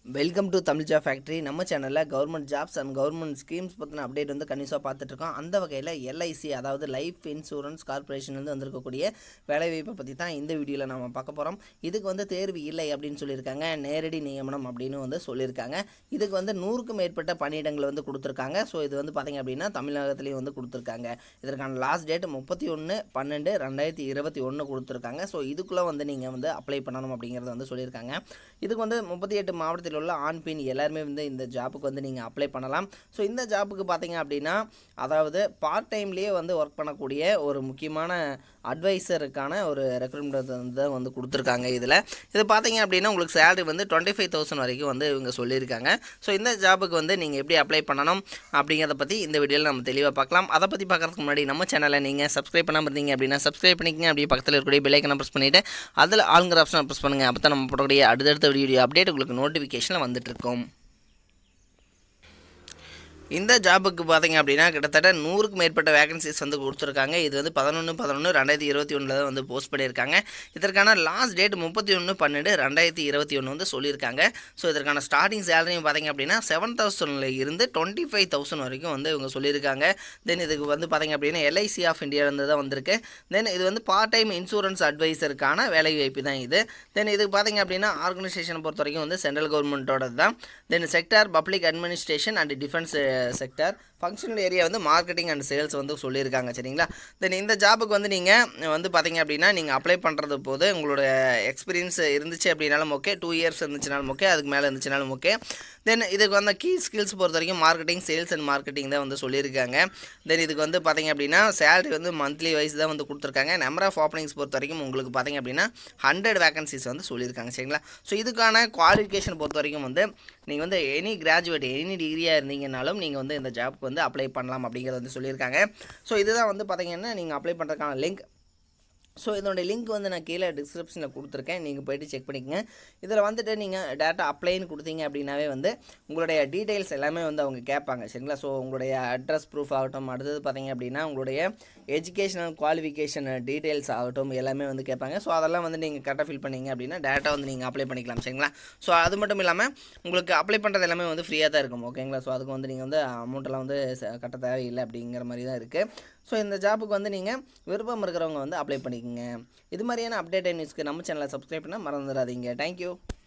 welcome to Tamil job factory நம்ம சேனலில் government jobs and government schemes பற்றின அப்டேட் வந்து கண்டிப்பாக பார்த்துட்ருக்கோம் அந்த வகையில் எல்ஐசி அதாவது லைஃப் இன்சூரன்ஸ் கார்பரேஷன்லேருந்து வந்திருக்கக்கூடிய வேலைவாய்ப்பை பற்றி தான் இந்த வீடியோவில் நம்ம பார்க்க போகிறோம் இதுக்கு வந்து தேர்வு இல்லை அப்படின்னு சொல்லியிருக்காங்க நேரடி நியமனம் அப்படின்னு வந்து சொல்லியிருக்காங்க இதுக்கு வந்து நூறுக்கும் மேற்பட்ட பணியிடங்கள் வந்து கொடுத்துருக்காங்க ஸோ இது வந்து பார்த்திங்க அப்படின்னா தமிழகத்துலேயும் வந்து கொடுத்துருக்காங்க இதற்கான லாஸ்ட் டேட் முப்பத்தி ஒன்று பன்னெண்டு ரெண்டாயிரத்தி இருபத்தி ஒன்று கொடுத்துருக்காங்க ஸோ இதுக்குள்ளே வந்து நீங்கள் வந்து அப்ளை பண்ணணும் அப்படிங்கிறத வந்து சொல்லியிருக்காங்க இதுக்கு வந்து முப்பத்தி எட்டு மாவட்டத்தில் உள்ள ஆண் பெண் எல்லாருமே வந்து இந்த ஜாப்புக்கு வந்து நீங்கள் அப்ளை பண்ணலாம் ஸோ இந்த ஜாப்புக்கு பார்த்தீங்க அப்படின்னா அதாவது பார்ட் டைம்லேயே வந்து ஒர்க் பண்ணக்கூடிய ஒரு முக்கியமான அட்வைசருக்கான ஒரு ரெக்ரூட்மெண்ட் வந்து வந்து கொடுத்துருக்காங்க இதில் இது பார்த்தீங்க அப்படின்னா உங்களுக்கு சேலரி வந்து டுவெண்ட்டி ஃபைவ் தௌசண்ட் வரைக்கும் வந்து இவங்க சொல்லியிருக்காங்க ஸோ இந்த ஜாபுக்கு வந்து நீங்கள் எப்படி அப்ளை பண்ணணும் அப்படிங்கிறத பற்றி இந்த வீடியோவில் நம்ம தெளிவாக பார்க்கலாம் அதை பற்றி பார்க்கறதுக்கு முன்னாடி நம்ம சேனலை நீங்கள் சப்ஸ்கிரைப் பண்ணாமல் இருந்தீங்க அப்படின்னா சப்ஸ்கிரைப் பண்ணிக்கங்க அப்படியே பக்கத்தில் இருக்கக்கூடிய பெல்லைக்கனை ப்ரெஸ் பண்ணிவிட்டு அதில் ஆளுங்கிற ஆப்ஷனை ப்ரெஸ் பண்ணுங்கள் அப்போ தான் நம்ம போடக்கூடிய அடுத்தடுத்த வீடியோ அப்டேட் உங்களுக்கு நோட்டிஃபிகேஷனில் வந்துட்டு இருக்கும் இந்த ஜாபுக்கு பார்த்தீங்க அப்படின்னா கிட்டத்தட்ட நூறுக்கு மேற்பட்ட வேகன்சிஸ் வந்து கொடுத்துருக்காங்க இது வந்து பதினொன்று பதினொன்று ரெண்டாயிரத்தி இருபத்தி ஒன்றில் தான் வந்து போஸ்ட் பண்ணியிருக்காங்க இதற்கான லாஸ்ட் டேட் முப்பத்தி ஒன்று பன்னெண்டு ரெண்டாயிரத்தி இருபத்தி ஒன்று வந்து சொல்லியிருக்காங்க ஸோ இதற்கான ஸ்டார்டிங் சேலரியும் பார்த்தீங்க அப்படின்னா செவன் தௌசண்ட்ல இருந்து டுவெண்ட்டி ஃபைவ் தௌசண்ட் வரைக்கும் வந்து இவங்க சொல்லியிருக்காங்க தென் இதுக்கு வந்து பார்த்தீங்க அப்படின்னா எல்ஐசி ஆஃப் இந்தியாவிலேருந்து தான் வந்திருக்கு தென் இது வந்து பார்ட் டைம் இன்சூரன்ஸ் அட்வைசருக்கான வேலை வாய்ப்பு தான் இது தென் இதுக்கு பார்த்தீங்க அப்படின்னா ஆர்கனைசேஷனை பொறுத்த வரைக்கும் வந்து சென்ட்ரல் கவர்மெண்ட்டோட தான் then sector public administration and defence sector functional area வந்து மார்க்கெட்டிங் அண்ட் சேல்ஸ் வந்து சொல்லியிருக்காங்க சரிங்களா தென் இந்த ஜாபுக்கு வந்து நீங்கள் வந்து பார்த்தீங்க அப்படின்னா நீங்கள் அப்ளை பண்ணுறது போது உங்களோட எக்ஸ்பீரியன்ஸ் இருந்துச்சு அப்படின்னாலும் ஓகே டூ இயர்ஸ் இருந்துச்சுனாலும் ஓகே அதுக்கு மேலே இருந்துச்சுனாலும் ஓகே தென் இதுக்கு வந்து கீ ஸ்கில்ஸ் பொறுத்த வரைக்கும் மார்க்கெட்டிங் சேல்ஸ் அண்ட் மார்க்கெட்டிங் தான் வந்து சொல்லியிருக்காங்க தென் இதுக்கு வந்து பார்த்தீங்க அப்படின்னா சேலரி வந்து மந்த்லி வைஸ் தான் வந்து கொடுத்துருக்காங்க நம்பர் ஆஃப் ஓப்பனிங்ஸ் பொறுத்த வரைக்கும் உங்களுக்கு பார்த்தீங்க அப்படின்னா ஹண்ட்ரட் வேகன்சிஸ் வந்து சொல்லியிருக்காங்க சரிங்களா ஸோ இதுக்கான குவாலிஃபிகேஷன் பொறுத்த வரைக்கும் வந்து நீங்கள் வந்து எனி கிராஜுவேட் எனி டிகிரியாக இருந்தீங்கனாலும் நீங்கள் வந்து இந்த ஜாப்க்கு வந்து அப்ளை பண்ணலாம் அப்படிங்கிறத வந்து சொல்லியிருக்காங்க ஸோ இதுதான் வந்து பார்த்தீங்கன்னா நீங்கள் அப்ளை பண்ணுறதுக்கான லிங்க் ஸோ இதோடைய லிங்க் வந்து நான் கீழே டிஸ்கிரிப்ஷனில் கொடுத்துருக்கேன் நீங்கள் போயிட்டு செக் பண்ணிக்கங்க இதில் வந்துட்டு நீங்கள் டேட்டா அப்ளைன்னு கொடுத்தீங்க அப்படின்னாவே வந்து உங்களுடைய டீட்டெயில்ஸ் எல்லாமே வந்து அவங்க கேட்பாங்க சரிங்களா ஸோ உங்களுடைய அட்ரஸ் ப்ரூஃப் ஆகட்டும் அடுத்தது பார்த்தீங்க அப்படின்னா உங்களுடைய எஜுகேஷனல் குவாலிஃபிகேஷன் டீட்டெயில்ஸ் ஆகட்டும் எல்லாமே வந்து கேட்பாங்க ஸோ அதெல்லாம் வந்து நீங்கள் கரெக்டாக ஃபில் பண்ணீங்க அப்படின்னா டேட்டா வந்து நீங்கள் அப்ளை பண்ணிக்கலாம் சரிங்களா ஸோ அது மட்டும் இல்லாமல் உங்களுக்கு அப்ளை பண்ணுறது எல்லாமே வந்து ஃப்ரீயாக தான் இருக்கும் ஓகேங்களா ஸோ அதுக்கு வந்து நீங்கள் வந்து அமௌண்ட்டெல்லாம் வந்து ச- கட்ட தேவையில்லை அப்படிங்கிற மாதிரி தான் இருக்குது ஸோ இந்த ஜாப்புக்கு வந்து நீங்கள் விருப்பம் இருக்கிறவங்க வந்து அப்ளை பண்ணிக்கோங்க இது மாதிரியான அப்டேட் நியூஸ்க்கு நம்ம சேனலை சப்ஸ்கிரைப் பண்ண மறந்துடாதீங்க தேங்க்யூ